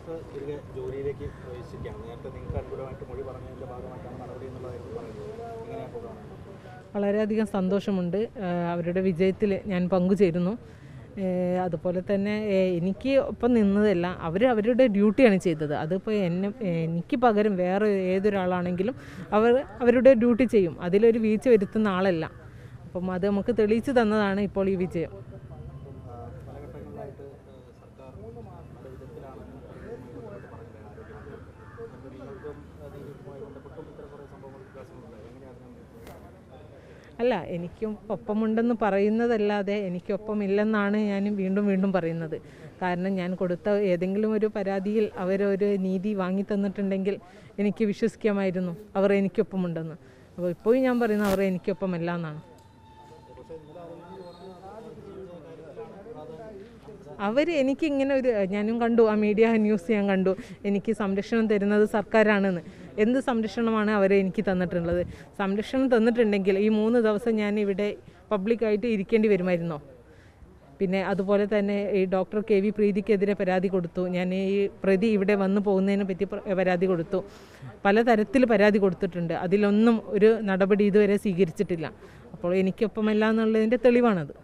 minister തിരികെ ജോലിയിലേക്ക് പ്രവേശിക്കുകയാണ് നേരത്തെ നിങ്ങൾക്ക് അനുകൂലമായിട്ട് മൊഴി പറഞ്ഞതിൻ്റെ ഭാഗമായിട്ടാണ് നടപടി എന്നുള്ളതായിരുന്നു പറയുന്നത് എങ്ങനെയാണ് ഇപ്പോൾ കാണുന്നത് വളരെയധികം സന്തോഷമുണ്ട് ആ, അവരുടെ വിജയത്തിൽ ഞാൻ പങ്കുചേരുന്നു ഏ, അതുപോലെ തന്നെ ഏ, എനിക്ക് ഒപ്പം നിന്നതല്ല അവർ അവരുടെ ഡ്യൂട്ടിയാണ് ചെയ്തത് അതിപ്പോൾ എന്നെ എനിക്ക് പകരം വേറെ ഏതൊരാളാണെങ്കിലും അവർ അവരുടെ ഡ്യൂട്ടി ചെയ്യും അതിലൊരു വീഴ്ച വരുത്തുന്ന ആളല്ല അപ്പം അത് നമുക്ക് തെളിയിച്ചു തന്നതാണ് ഇപ്പോൾ ഈ വിജയം ആ, പല ഘട്ടങ്ങളിലായിട്ട് ആ, സർക്കാർ പല വിധത്തിലാണെന്ന് ബന്ധപ്പെട്ട് പറഞ്ഞില്ലേ ആരോഗ്യമന്ത്രി അപ്പോൾ നിങ്ങൾക്കും അത് ഇതുമായി ബന്ധപ്പെട്ടും ഇത്തരം കുറേ സംഭവങ്ങൾ വികാസങ്ങളുണ്ടായി എങ്ങനെയാണ് അതിനെ അല്ല എനിക്കും ഒപ്പമുണ്ടെന്ന് പറയുന്നതല്ലാതെ എനിക്കൊപ്പമില്ലെന്നാണ് ഞാൻ വീണ്ടും വീണ്ടും പറയുന്നത് കാരണം ഞാൻ കൊടുത്ത ഏതെങ്കിലും ഒരു പരാതിയിൽ അവരൊരു നീതി വാങ്ങി തന്നിട്ടുണ്ടെങ്കിൽ എനിക്ക് വിശ്വസിക്കാമായിരുന്നു അവർ എനിക്കൊപ്പമുണ്ടെന്ന് അപ്പോൾ ഇപ്പോഴും ഞാൻ പറയുന്നത് അവർ എനിക്കൊപ്പമല്ല എന്നാണ് അവർ എനിക്ക് ഇങ്ങനെ ഒരു ഞാനും കണ്ടു ആ മീഡിയ ന്യൂസ് ഞാൻ കണ്ടു എനിക്ക് സംരക്ഷണം തരുന്നത് സർക്കാരാണെന്ന് എന്ത് സംരക്ഷണമാണ് അവർ എനിക്ക് തന്നിട്ടുള്ളത് സംരക്ഷണം തന്നിട്ടുണ്ടെങ്കിൽ ഈ മൂന്ന് ദിവസം ഞാൻ ഇവിടെ പബ്ലിക്കായിട്ട് ഇരിക്കേണ്ടി വരുമായിരുന്നോ പിന്നെ അതുപോലെ തന്നെ ഈ ഡോക്ടർ കെ വി പ്രീതിക്കെതിരെ പരാതി കൊടുത്തു ഞാൻ ഈ പ്രതി ഇവിടെ വന്നു പോകുന്നതിനെ പറ്റി പ്ര- പരാതി കൊടുത്തു പലതരത്തിൽ പരാതി കൊടുത്തിട്ടുണ്ട് അതിലൊന്നും ഒരു നടപടി ഇതുവരെ സ്വീകരിച്ചിട്ടില്ല അപ്പോൾ എനിക്കൊപ്പമല്ല എന്നുള്ളതിൻ്റെ തെളിവാണത്